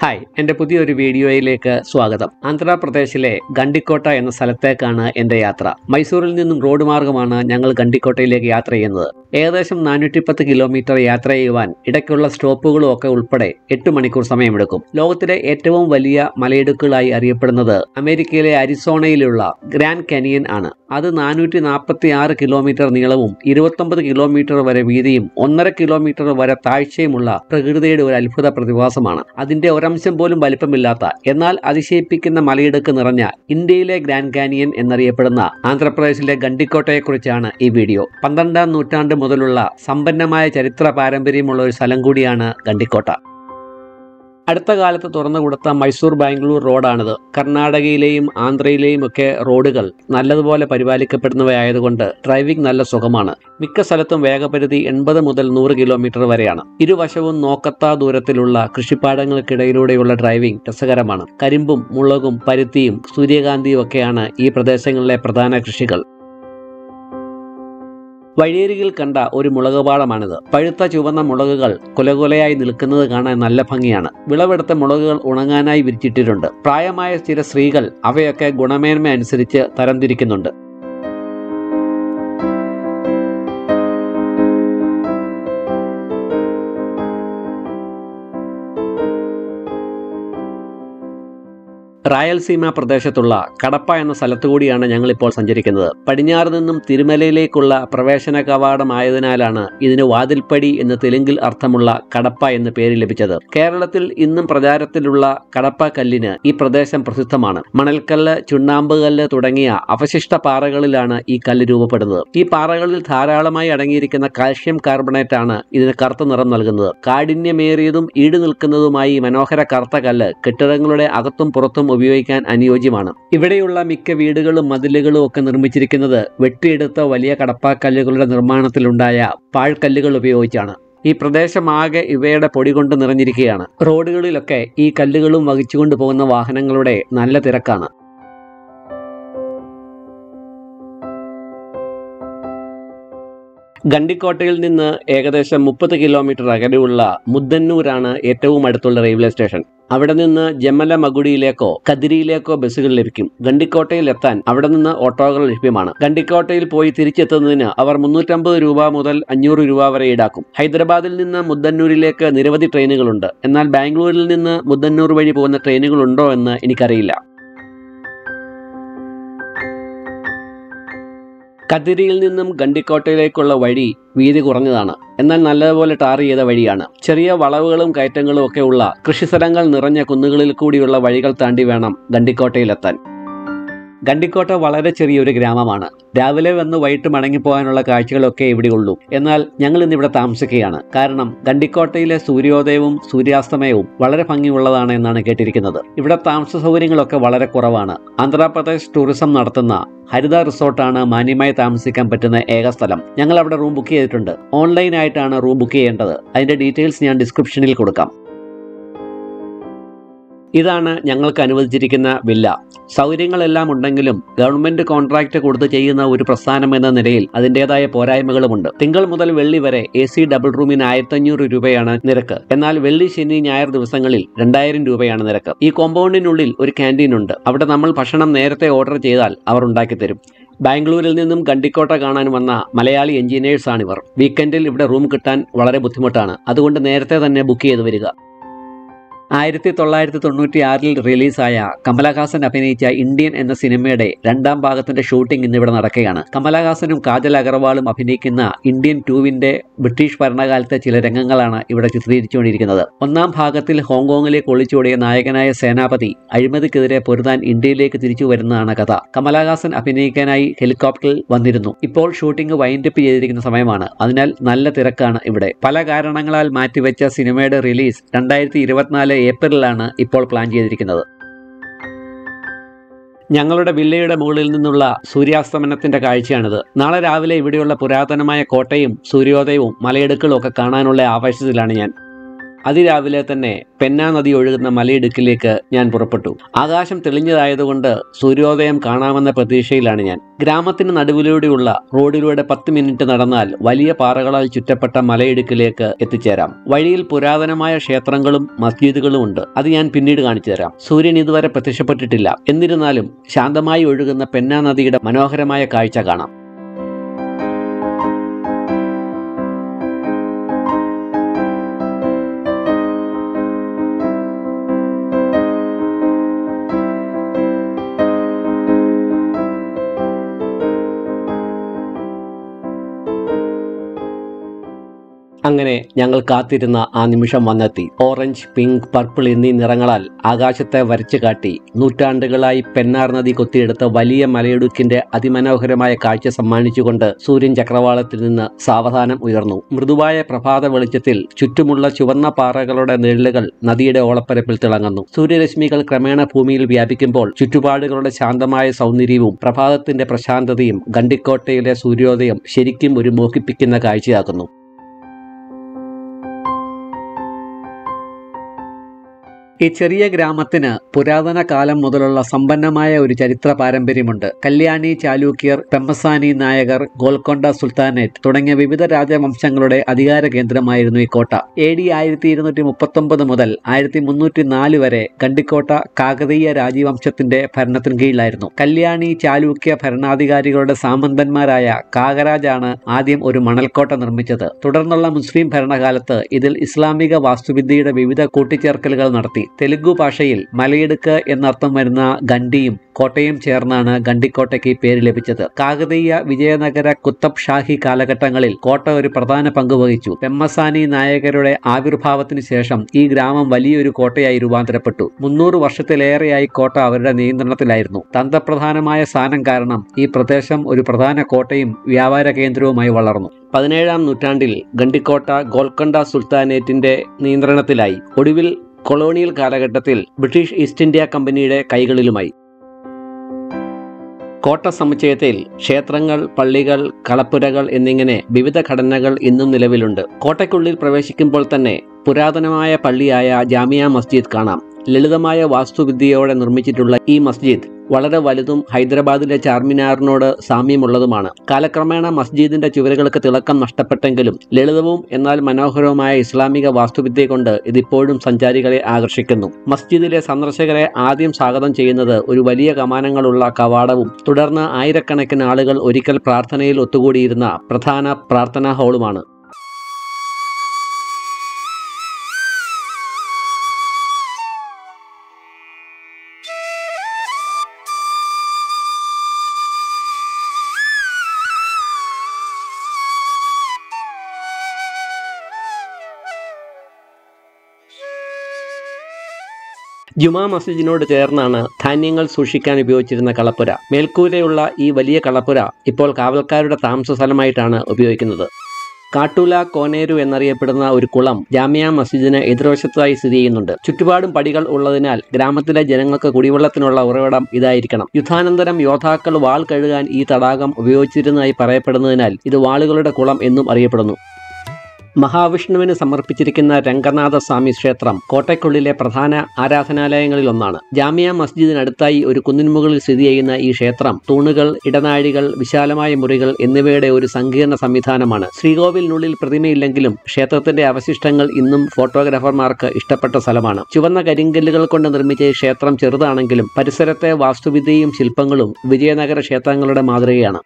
hi എൻ്റെ പുതിയൊരു വീഡിയോയിലേക്ക് സ്വാഗതം ആന്ധ്രാപ്രദേശിലെ ഗണ്ടിക്കോട്ട എന്ന സ്ഥലത്തേക്കാണ് എൻ്റെ യാത്ര മൈസൂരിൽ നിന്നും റോഡ് മാർഗമാണ് ഞങ്ങൾ ഗണ്ടിക്കോട്ടയിലേക്ക് യാത്ര ചെയ്യുന്നത് ഏകദേശം നാനൂറ്റി പത്ത് കിലോമീറ്റർ യാത്ര ചെയ്യുവാൻ ഇടയ്ക്കുള്ള സ്റ്റോപ്പുകളും ഒക്കെ ഉൾപ്പെടെ എട്ട് മണിക്കൂർ സമയമെടുക്കും ലോകത്തിലെ ഏറ്റവും വലിയ മലയിടുക്കുകളായി അറിയപ്പെടുന്നത് അമേരിക്കയിലെ അരിസോണയിലുള്ള ഗ്രാൻഡ് കനിയൻ ആണ് അത് നാനൂറ്റി നാൽപ്പത്തി ആറ് കിലോമീറ്റർ നീളവും ഇരുപത്തൊമ്പത് കിലോമീറ്റർ വരെ വീതിയും ഒന്നര കിലോമീറ്റർ വരെ താഴ്ചയുമുള്ള പ്രകൃതിയുടെ ഒരു അത്ഭുത പ്രതിഭാസമാണ് അതിന്റെ ഒരംശം പോലും വലിപ്പമില്ലാത്ത എന്നാൽ അതിശയിപ്പിക്കുന്ന മലയിടുക്ക് നിറഞ്ഞ ഇന്ത്യയിലെ ഗ്രാൻഡ് കാനിയൻ എന്നറിയപ്പെടുന്ന ആന്ധ്രാപ്രദേശിലെ ഗണ്ടിക്കോട്ടയെക്കുറിച്ചാണ് ഈ വീഡിയോ പന്ത്രണ്ടാം നൂറ്റാണ്ട് മുതലുള്ള സമ്പന്നമായ ചരിത്ര പാരമ്പര്യമുള്ള ഒരു സ്ഥലം കൂടിയാണ് ഗണ്ടിക്കോട്ട അടുത്ത കാലത്ത് തുറന്നു കൊടുത്ത മൈസൂർ ബാംഗ്ലൂർ റോഡാണിത് കർണാടകയിലെയും ആന്ധ്രയിലെയും ഒക്കെ റോഡുകൾ നല്ലതുപോലെ പരിപാലിക്കപ്പെടുന്നവയായതുകൊണ്ട് ഡ്രൈവിംഗ് നല്ല സുഖമാണ് മിക്ക സ്ഥലത്തും വേഗപരിധി എൺപത് മുതൽ നൂറ് കിലോമീറ്റർ വരെയാണ് ഇരുവശവും നോക്കത്താ ദൂരത്തിലുള്ള കൃഷിപ്പാടങ്ങൾക്കിടയിലൂടെയുള്ള ഡ്രൈവിംഗ് രസകരമാണ് കരിമ്പും മുളകും പരുത്തിയും സൂര്യകാന്തിയും ഒക്കെയാണ് ഈ പ്രദേശങ്ങളിലെ പ്രധാന കൃഷികൾ വഴിയരികിൽ കണ്ട ഒരു മുളകുപാടമാണിത് പഴുത്ത ചുവന്ന മുളകുകൾ കുലകുലയായി നിൽക്കുന്നത് കാണാൻ നല്ല ഭംഗിയാണ് വിളവെടുത്ത മുളകുകൾ ഉണങ്ങാനായി വിരിച്ചിട്ടിട്ടുണ്ട് പ്രായമായ ചില സ്ത്രീകൾ അവയൊക്കെ ഗുണമേന്മ അനുസരിച്ച് തരംതിരിക്കുന്നുണ്ട് റായൽസീമ പ്രദേശത്തുള്ള കടപ്പ എന്ന സ്ഥലത്തുകൂടിയാണ് ഞങ്ങളിപ്പോൾ സഞ്ചരിക്കുന്നത് പടിഞ്ഞാറ് നിന്നും തിരുമലയിലേക്കുള്ള പ്രവേശന കവാടമായതിനാലാണ് ഇതിന് വാതിൽപ്പടി എന്ന് തെലുങ്കിൽ അർത്ഥമുള്ള കടപ്പ എന്ന് പേര് ലഭിച്ചത് കേരളത്തിൽ ഇന്നും പ്രചാരത്തിലുള്ള കടപ്പ കല്ലിന് ഈ പ്രദേശം പ്രസിദ്ധമാണ് മണൽക്കല്ല് ചുണ്ണാമ്പുകല്ല് തുടങ്ങിയ അവശിഷ്ട പാറകളിലാണ് ഈ കല്ല് രൂപപ്പെടുന്നത് ഈ പാറകളിൽ ധാരാളമായി അടങ്ങിയിരിക്കുന്ന കാൽഷ്യം കാർബണേറ്റ് ആണ് ഇതിന് കറുത്ത നിറം നൽകുന്നത് കാഠിന്യമേറിയതും ഈട് നിൽക്കുന്നതുമായി ഈ മനോഹര കറുത്ത കല്ല് കെട്ടിടങ്ങളുടെ അകത്തും പുറത്തും ഉപയോഗിക്കാൻ അനുയോജ്യമാണ് ഇവിടെയുള്ള മിക്ക വീടുകളും മതിലുകളും ഒക്കെ നിർമ്മിച്ചിരിക്കുന്നത് വെട്ടിയെടുത്ത വലിയ കടപ്പാക്കല്ലുകളുടെ നിർമ്മാണത്തിലുണ്ടായ പാഴ്ക്കല്ലുകൾ ഉപയോഗിച്ചാണ് ഈ പ്രദേശമാകെ ഇവയുടെ പൊടി കൊണ്ട് നിറഞ്ഞിരിക്കുകയാണ് റോഡുകളിലൊക്കെ ഈ കല്ലുകളും വഹിച്ചുകൊണ്ട് പോകുന്ന വാഹനങ്ങളുടെ നല്ല തിരക്കാണ് ഗണ്ടിക്കോട്ടയിൽ നിന്ന് ഏകദേശം മുപ്പത് കിലോമീറ്റർ അകലെയുള്ള മുദ്ദന്നൂരാണ് ഏറ്റവും അടുത്തുള്ള റെയിൽവേ സ്റ്റേഷൻ അവിടെ നിന്ന് ജമ്മലമഗുഡിയിലേക്കോ കതിരിയിലേക്കോ ബസ്സുകൾ ലഭിക്കും ഗണ്ടിക്കോട്ടയിൽ എത്താൻ അവിടെ നിന്ന് ഓട്ടോകൾ ലഭ്യമാണ് ഗണ്ടിക്കോട്ടയിൽ പോയി തിരിച്ചെത്തുന്നതിന് അവർ മുന്നൂറ്റമ്പത് രൂപ മുതൽ അഞ്ഞൂറ് രൂപ വരെ ഈടാക്കും ഹൈദരാബാദിൽ നിന്ന് മുദ്ദന്നൂരിലേക്ക് നിരവധി ട്രെയിനുകളുണ്ട് എന്നാൽ ബാംഗ്ലൂരിൽ നിന്ന് മുദ്ദന്നൂർ വഴി പോകുന്ന ട്രെയിനുകളുണ്ടോ എന്ന് എനിക്കറിയില്ല കതിരിയിൽ നിന്നും ഗണ്ടിക്കോട്ടയിലേക്കുള്ള വഴി വീതി കുറഞ്ഞതാണ് എന്നാൽ നല്ലതുപോലെ ടാർ ചെയ്ത വഴിയാണ് ചെറിയ വളവുകളും കയറ്റങ്ങളും ഒക്കെ ഉള്ള കൃഷിസ്ഥലങ്ങൾ നിറഞ്ഞ കുന്നുകളിൽ കൂടിയുള്ള വഴികൾ താണ്ടി വേണം ഗണ്ടിക്കോട്ടയിലെത്താൻ ഗണ്ടിക്കോട്ട വളരെ ചെറിയൊരു ഗ്രാമമാണ് രാവിലെ വന്ന് വൈകിട്ട് മടങ്ങിപ്പോകാനുള്ള കാഴ്ചകളൊക്കെ ഇവിടെ ഉള്ളൂ എന്നാൽ ഞങ്ങൾ ഇന്ന് ഇവിടെ താമസിക്കുകയാണ് കാരണം ഗണ്ടിക്കോട്ടയിലെ സൂര്യോദയവും സൂര്യാസ്തമയവും വളരെ ഭംഗിയുള്ളതാണ് എന്നാണ് കേട്ടിരിക്കുന്നത് ഇവിടെ താമസ സൗകര്യങ്ങളൊക്കെ വളരെ കുറവാണ് ആന്ധ്രാപ്രദേശ് ടൂറിസം നടത്തുന്ന ഹരിത റിസോർട്ടാണ് മാന്യമായി താമസിക്കാൻ പറ്റുന്ന ഏക സ്ഥലം ഞങ്ങൾ അവിടെ റൂം ബുക്ക് ചെയ്തിട്ടുണ്ട് ഓൺലൈനായിട്ടാണ് റൂം ബുക്ക് ചെയ്യേണ്ടത് അതിന്റെ ഡീറ്റെയിൽസ് ഞാൻ ഡിസ്ക്രിപ്ഷനിൽ കൊടുക്കാം ഇതാണ് ഞങ്ങൾക്ക് അനുവദിച്ചിരിക്കുന്ന വില്ല സൗകര്യങ്ങളെല്ലാം ഉണ്ടെങ്കിലും ഗവൺമെന്റ് കോൺട്രാക്ട് കൊടുത്ത് ചെയ്യുന്ന ഒരു പ്രസ്ഥാനം എന്ന നിലയിൽ അതിൻ്റെതായ പോരായ്മകളുമുണ്ട് തിങ്കൾ മുതൽ വെള്ളി വരെ എ സി ഡബിൾ റൂമിന് ആയിരത്തഞ്ഞൂറ് രൂപയാണ് നിരക്ക് എന്നാൽ വെള്ളി ശനി ഞായർ ദിവസങ്ങളിൽ രണ്ടായിരം രൂപയാണ് നിരക്ക് ഈ കോമ്പൗണ്ടിനുള്ളിൽ ഒരു ക്യാൻറ്റീൻ ഉണ്ട് അവിടെ നമ്മൾ ഭക്ഷണം നേരത്തെ ഓർഡർ ചെയ്താൽ അവർ ഉണ്ടാക്കി തരും ബാംഗ്ലൂരിൽ നിന്നും ഗണ്ടിക്കോട്ട കാണാൻ വന്ന മലയാളി എഞ്ചിനീയേഴ്സാണിവർ വീക്കെൻഡിൽ ഇവിടെ റൂം കിട്ടാൻ വളരെ ബുദ്ധിമുട്ടാണ് അതുകൊണ്ട് നേരത്തെ തന്നെ ബുക്ക് ചെയ്ത് വരിക ആയിരത്തി തൊള്ളായിരത്തി തൊണ്ണൂറ്റി ആറിൽ റിലീസായ കമലഹാസൻ അഭിനയിച്ച ഇന്ത്യൻ എന്ന സിനിമയുടെ രണ്ടാം ഭാഗത്തിന്റെ ഷൂട്ടിംഗ് ഇന്നിവിടെ നടക്കുകയാണ് കമലഹാസനും കാജൽ അഗർവാളും അഭിനയിക്കുന്ന ഇന്ത്യൻ ടൂവിന്റെ ബ്രിട്ടീഷ് ഭരണകാലത്തെ ചില രംഗങ്ങളാണ് ഇവിടെ ചിത്രീകരിച്ചുകൊണ്ടിരിക്കുന്നത് ഒന്നാം ഭാഗത്തിൽ ഹോങ്കോങ്ങിലേക്ക് ഒളിച്ചോടിയ നായകനായ സേനാപതി അഴിമതിക്കെതിരെ പൊരുതാൻ ഇന്ത്യയിലേക്ക് തിരിച്ചു വരുന്നതാണ് കഥ കമലഹാസൻ അഭിനയിക്കാനായി ഹെലികോപ്റ്ററിൽ വന്നിരുന്നു ഇപ്പോൾ ഷൂട്ടിംഗ് വൈൻഡപ്പ് ചെയ്തിരിക്കുന്ന സമയമാണ് അതിനാൽ നല്ല തിരക്കാണ് ഇവിടെ പല കാരണങ്ങളാൽ മാറ്റിവെച്ച സിനിമയുടെ റിലീസ് രണ്ടായിരത്തി ഇരുപത്തിനാല് ഏപ്രിലാണ് ഇപ്പോൾ പ്ലാൻ ചെയ്തിരിക്കുന്നത് ഞങ്ങളുടെ വില്ലയുടെ മുകളിൽ നിന്നുള്ള സൂര്യാസ്തമനത്തിന്റെ കാഴ്ചയാണിത് നാളെ രാവിലെ ഇവിടെയുള്ള പുരാതനമായ കോട്ടയും സൂര്യോദയവും മലയിടുക്കളും ഒക്കെ കാണാനുള്ള ആവേശത്തിലാണ് ഞാൻ അതിരാവിലെ തന്നെ പെന്നാ നദി ഒഴുകുന്ന മലയിടുക്കിലേക്ക് ഞാൻ പുറപ്പെട്ടു ആകാശം തെളിഞ്ഞതായതുകൊണ്ട് സൂര്യോദയം കാണാമെന്ന പ്രതീക്ഷയിലാണ് ഞാൻ ഗ്രാമത്തിന് നടുവിലൂടെയുള്ള റോഡിലൂടെ പത്ത് മിനിറ്റ് നടന്നാൽ വലിയ പാറകളാൽ ചുറ്റപ്പെട്ട മലയിടുക്കിലേക്ക് എത്തിച്ചേരാം വഴിയിൽ പുരാതനമായ ക്ഷേത്രങ്ങളും മസ്ജിദുകളും ഉണ്ട് അത് ഞാൻ പിന്നീട് കാണിച്ചു തരാം സൂര്യൻ ഇതുവരെ പ്രത്യക്ഷപ്പെട്ടിട്ടില്ല എന്നിരുന്നാലും ശാന്തമായി ഒഴുകുന്ന പെന്നാ നദിയുടെ മനോഹരമായ കാഴ്ച കാണാം അങ്ങനെ ഞങ്ങൾ കാത്തിരുന്ന ആ നിമിഷം വന്നെത്തി ഓറഞ്ച് പിങ്ക് പർപ്പിൾ എന്നീ നിറങ്ങളാൽ ആകാശത്തെ വരച്ചു കാട്ടി നൂറ്റാണ്ടുകളായി പെന്നാർ നദി കൊത്തിയെടുത്ത വലിയ മലയിടുക്കിന്റെ അതിമനോഹരമായ കാഴ്ച സമ്മാനിച്ചുകൊണ്ട് സൂര്യൻ ചക്രവാളത്തിൽ നിന്ന് സാവധാനം ഉയർന്നു മൃദുവായ പ്രഭാത വെളിച്ചത്തിൽ ചുറ്റുമുള്ള ചുവന്ന പാറകളുടെ നിഴലുകൾ നദിയുടെ ഓളപ്പരപ്പിൽ തിളങ്ങുന്നു സൂര്യരശ്മികൾ ക്രമേണ ഭൂമിയിൽ വ്യാപിക്കുമ്പോൾ ചുറ്റുപാടുകളുടെ ശാന്തമായ സൗന്ദര്യവും പ്രഭാതത്തിന്റെ പ്രശാന്തതയും ഗണ്ടിക്കോട്ടയിലെ സൂര്യോദയം ശരിക്കും ഒരു മോഹിപ്പിക്കുന്ന കാഴ്ചയാക്കുന്നു ഈ ചെറിയ ഗ്രാമത്തിന് പുരാതന കാലം മുതലുള്ള സമ്പന്നമായ ഒരു ചരിത്ര പാരമ്പര്യമുണ്ട് കല്യാണി ചാലൂക്യർ പെമ്മസാനി നായകർ ഗോൽക്കൊണ്ട സുൽത്താനേറ്റ് തുടങ്ങിയ വിവിധ രാജവംശങ്ങളുടെ അധികാര കേന്ദ്രമായിരുന്നു ഈ കോട്ട എ ഡി ആയിരത്തി ഇരുന്നൂറ്റി മുപ്പത്തൊമ്പത് മുതൽ ആയിരത്തി മുന്നൂറ്റി നാല് വരെ കണ്ടിക്കോട്ട കാകതീയ രാജവംശത്തിന്റെ ഭരണത്തിന് കീഴിലായിരുന്നു കല്യാണി ചാലൂക്യ ഭരണാധികാരികളുടെ സാമന്തന്മാരായ കാകരാജാണ് ആദ്യം ഒരു മണൽക്കോട്ട നിർമ്മിച്ചത് തുടർന്നുള്ള മുസ്ലിം ഭരണകാലത്ത് ഇതിൽ ഇസ്ലാമിക വാസ്തുവിദ്യയുടെ വിവിധ കൂട്ടിച്ചേർക്കലുകൾ നടത്തി തെലുഗു ഭാഷയിൽ മലയിടുക്ക് എന്നർത്ഥം വരുന്ന ഗണ്ടിയും കോട്ടയും ചേർന്നാണ് ഗണ്ടിക്കോട്ടയ്ക്ക് ഈ പേര് ലഭിച്ചത് കാകതീയ വിജയനഗര കുത്തബ് ഷാഹി കാലഘട്ടങ്ങളിൽ കോട്ട ഒരു പ്രധാന പങ്ക് വഹിച്ചു പെമ്മസാനി നായകരുടെ ആവിർഭാവത്തിന് ശേഷം ഈ ഗ്രാമം വലിയൊരു കോട്ടയായി രൂപാന്തരപ്പെട്ടു മുന്നൂറ് വർഷത്തിലേറെയായി കോട്ട അവരുടെ നിയന്ത്രണത്തിലായിരുന്നു തന്ത്രപ്രധാനമായ സ്ഥാനം കാരണം ഈ പ്രദേശം ഒരു പ്രധാന കോട്ടയും വ്യാപാര കേന്ദ്രവുമായി വളർന്നു പതിനേഴാം നൂറ്റാണ്ടിൽ ഗണ്ടിക്കോട്ട ഗോൽക്കൊണ്ട സുൽത്താനേറ്റിന്റെ നിയന്ത്രണത്തിലായി ഒടുവിൽ കൊളോണിയൽ കാലഘട്ടത്തിൽ ബ്രിട്ടീഷ് ഈസ്റ്റ് ഇന്ത്യ കമ്പനിയുടെ കൈകളിലുമായി കോട്ട സമുച്ചയത്തിൽ ക്ഷേത്രങ്ങൾ പള്ളികൾ കളപ്പുരകൾ എന്നിങ്ങനെ വിവിധ ഘടനകൾ ഇന്നും നിലവിലുണ്ട് കോട്ടയ്ക്കുള്ളിൽ പ്രവേശിക്കുമ്പോൾ തന്നെ പുരാതനമായ പള്ളിയായ ജാമിയ മസ്ജിദ് കാണാം ലളിതമായ വാസ്തുവിദ്യയോടെ നിർമ്മിച്ചിട്ടുള്ള ഈ മസ്ജിദ് വളരെ വലുതും ഹൈദരാബാദിലെ ചാർമിനാറിനോട് സാമ്യമുള്ളതുമാണ് കാലക്രമേണ മസ്ജിദിന്റെ ചുവരുകൾക്ക് തിളക്കം നഷ്ടപ്പെട്ടെങ്കിലും ലളിതവും എന്നാൽ മനോഹരവുമായ ഇസ്ലാമിക വാസ്തുവിദ്യ കൊണ്ട് ഇതിപ്പോഴും സഞ്ചാരികളെ ആകർഷിക്കുന്നു മസ്ജിദിലെ സന്ദർശകരെ ആദ്യം സ്വാഗതം ചെയ്യുന്നത് ഒരു വലിയ കമാനങ്ങളുള്ള കവാടവും തുടർന്ന് ആയിരക്കണക്കിന് ആളുകൾ ഒരിക്കൽ പ്രാർത്ഥനയിൽ ഒത്തുകൂടിയിരുന്ന പ്രധാന പ്രാർത്ഥനാ ഹാളുമാണ് ജുമാ മസ്ജിദിനോട് ചേർന്നാണ് ധാന്യങ്ങൾ സൂക്ഷിക്കാൻ ഉപയോഗിച്ചിരുന്ന കളപ്പുര മേൽക്കൂരയുള്ള ഈ വലിയ കളപ്പുര ഇപ്പോൾ കാവൽക്കാരുടെ താമസ സ്ഥലമായിട്ടാണ് ഉപയോഗിക്കുന്നത് കാട്ടൂല കോനേരു എന്നറിയപ്പെടുന്ന ഒരു കുളം ജാമിയ മസ്ജിദിന് എതിർവശത്തായി സ്ഥിതി ചെയ്യുന്നുണ്ട് ചുറ്റുപാടും പടികൾ ഉള്ളതിനാൽ ഗ്രാമത്തിലെ ജനങ്ങൾക്ക് കുടിവെള്ളത്തിനുള്ള ഉറവിടം ഇതായിരിക്കണം യുദ്ധാനന്തരം യോദ്ധാക്കൾ വാൾ കഴുകാൻ ഈ തടാകം ഉപയോഗിച്ചിരുന്നതായി പറയപ്പെടുന്നതിനാൽ ഇത് വാളുകളുടെ കുളം എന്നും അറിയപ്പെടുന്നു മഹാവിഷ്ണുവിന് സമർപ്പിച്ചിരിക്കുന്ന രംഗനാഥ സ്വാമി ക്ഷേത്രം കോട്ടയ്ക്കുള്ളിലെ പ്രധാന ആരാധനാലയങ്ങളിൽ ഒന്നാണ് ജാമിയ മസ്ജിദിനടുത്തായി ഒരു കുന്നിൻമുകളിൽ സ്ഥിതി ചെയ്യുന്ന ഈ ക്ഷേത്രം തൂണുകൾ ഇടനാഴികൾ വിശാലമായ മുറികൾ എന്നിവയുടെ ഒരു സങ്കീർണ സംവിധാനമാണ് ശ്രീകോവിലിനുള്ളിൽ പ്രതിമയില്ലെങ്കിലും ക്ഷേത്രത്തിന്റെ അവശിഷ്ടങ്ങൾ ഇന്നും ഫോട്ടോഗ്രാഫർമാർക്ക് ഇഷ്ടപ്പെട്ട സ്ഥലമാണ് ചുവന്ന കരിങ്കല്ലുകൾ കൊണ്ട് നിർമ്മിച്ച ഈ ക്ഷേത്രം ചെറുതാണെങ്കിലും പരിസരത്തെ വാസ്തുവിദ്യയും ശില്പങ്ങളും വിജയനഗര ക്ഷേത്രങ്ങളുടെ മാതൃകയാണ്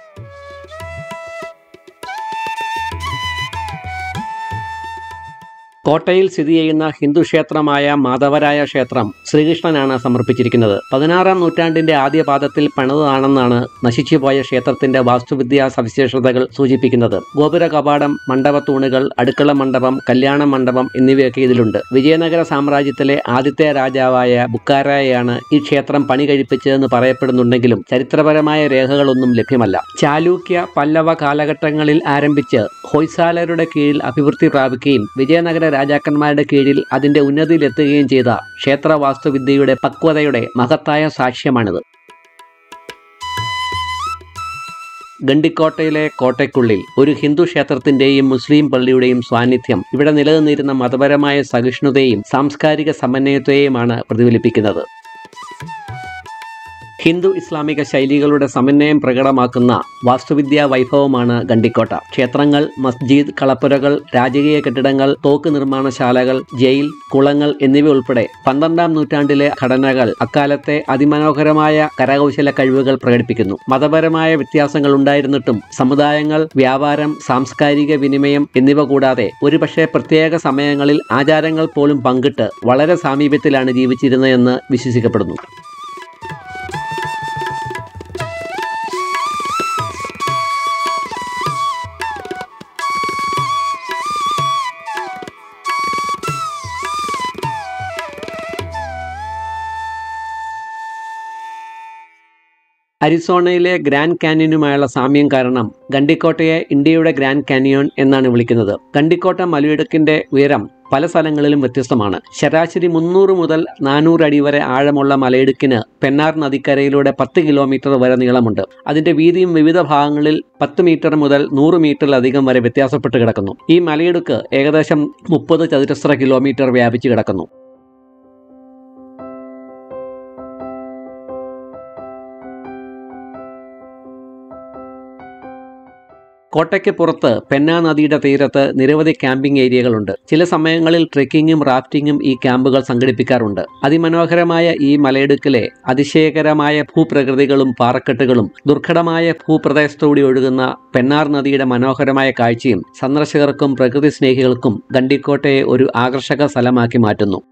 കോട്ടയിൽ സ്ഥിതി ചെയ്യുന്ന ഹിന്ദു ക്ഷേത്രമായ മാധവരായ ക്ഷേത്രം ശ്രീകൃഷ്ണനാണ് സമർപ്പിച്ചിരിക്കുന്നത് പതിനാറാം നൂറ്റാണ്ടിന്റെ ആദ്യ പാദത്തിൽ പണിതതാണെന്നാണ് നശിച്ചുപോയ ക്ഷേത്രത്തിന്റെ വാസ്തുവിദ്യാ സവിശേഷതകൾ സൂചിപ്പിക്കുന്നത് ഗോപുര കപാടം മണ്ഡപത്തൂണുകൾ അടുക്കള മണ്ഡപം കല്യാണ മണ്ഡപം എന്നിവയൊക്കെ ഇതിലുണ്ട് വിജയനഗര സാമ്രാജ്യത്തിലെ ആദ്യത്തെ രാജാവായ ബുക്കാരായാണ് ഈ ക്ഷേത്രം പണി കഴിപ്പിച്ചതെന്ന് പറയപ്പെടുന്നുണ്ടെങ്കിലും ചരിത്രപരമായ രേഖകളൊന്നും ലഭ്യമല്ല ചാലൂക്യ പല്ലവ കാലഘട്ടങ്ങളിൽ ആരംഭിച്ച് ഹൊയ്സാലരുടെ കീഴിൽ അഭിവൃദ്ധി പ്രാപിക്കുകയും വിജയനഗര രാജാക്കന്മാരുടെ കീഴിൽ അതിന്റെ ഉന്നതിയിലെത്തുകയും ചെയ്ത ക്ഷേത്ര വാസ്തുവിദ്യയുടെ പക്വതയുടെ മഹത്തായ സാക്ഷ്യമാണിത് ഗണ്ടിക്കോട്ടയിലെ കോട്ടയ്ക്കുള്ളിൽ ഒരു ഹിന്ദു ക്ഷേത്രത്തിന്റെയും മുസ്ലിം പള്ളിയുടെയും സാന്നിധ്യം ഇവിടെ നിലനിന്നിരുന്ന മതപരമായ സഹിഷ്ണുതയും സാംസ്കാരിക സമന്വയത്തെയുമാണ് പ്രതിഫലിപ്പിക്കുന്നത് ഹിന്ദു ഇസ്ലാമിക ശൈലികളുടെ സമന്വയം പ്രകടമാക്കുന്ന വാസ്തുവിദ്യാ വൈഭവമാണ് ഗണ്ടിക്കോട്ട ക്ഷേത്രങ്ങൾ മസ്ജിദ് കളപ്പുരകൾ രാജകീയ കെട്ടിടങ്ങൾ തോക്ക് നിർമ്മാണശാലകൾ ജയിൽ കുളങ്ങൾ എന്നിവ ഉൾപ്പെടെ പന്ത്രണ്ടാം നൂറ്റാണ്ടിലെ ഘടനകൾ അക്കാലത്തെ അതിമനോഹരമായ കരകൗശല കഴിവുകൾ പ്രകടിപ്പിക്കുന്നു മതപരമായ വ്യത്യാസങ്ങൾ ഉണ്ടായിരുന്നിട്ടും സമുദായങ്ങൾ വ്യാപാരം സാംസ്കാരിക വിനിമയം എന്നിവ കൂടാതെ ഒരുപക്ഷെ പ്രത്യേക സമയങ്ങളിൽ ആചാരങ്ങൾ പോലും പങ്കിട്ട് വളരെ സാമീപ്യത്തിലാണ് ജീവിച്ചിരുന്നതെന്ന് വിശ്വസിക്കപ്പെടുന്നു അരിസോണയിലെ ഗ്രാൻഡ് കാന്യനുമായുള്ള സാമ്യം കാരണം ഗണ്ടിക്കോട്ടയെ ഇന്ത്യയുടെ ഗ്രാൻഡ് കാനിയോൺ എന്നാണ് വിളിക്കുന്നത് ഗണ്ടിക്കോട്ട മലയിടുക്കിന്റെ ഉയരം പല സ്ഥലങ്ങളിലും വ്യത്യസ്തമാണ് ശരാശരി മുന്നൂറ് മുതൽ നാനൂറ് അടി വരെ ആഴമുള്ള മലയിടുക്കിന് പെന്നാർ നദിക്കരയിലൂടെ പത്ത് കിലോമീറ്റർ വരെ നീളമുണ്ട് അതിന്റെ വീതിയും വിവിധ ഭാഗങ്ങളിൽ പത്ത് മീറ്റർ മുതൽ നൂറ് മീറ്ററിലധികം വരെ വ്യത്യാസപ്പെട്ട് കിടക്കുന്നു ഈ മലയിടുക്ക് ഏകദേശം മുപ്പത് ചതുരശ്ര കിലോമീറ്റർ വ്യാപിച്ചു കിടക്കുന്നു കോട്ടയ്ക്ക് പുറത്ത് പെന്ന നദിയുടെ തീരത്ത് നിരവധി ക്യാമ്പിംഗ് ഏരിയകളുണ്ട് ചില സമയങ്ങളിൽ ട്രെക്കിങ്ങും റാഫ്റ്റിങ്ങും ഈ ക്യാമ്പുകൾ സംഘടിപ്പിക്കാറുണ്ട് അതിമനോഹരമായ ഈ മലയിടുക്കിലെ അതിശയകരമായ ഭൂപ്രകൃതികളും പാറക്കെട്ടുകളും ദുർഘടമായ ഭൂപ്രദേശത്തുകൂടി ഒഴുകുന്ന പെന്നാർ നദിയുടെ മനോഹരമായ കാഴ്ചയും സന്ദർശകർക്കും പ്രകൃതി സ്നേഹികൾക്കും ഗണ്ടിക്കോട്ടയെ ഒരു ആകർഷക സ്ഥലമാക്കി മാറ്റുന്നു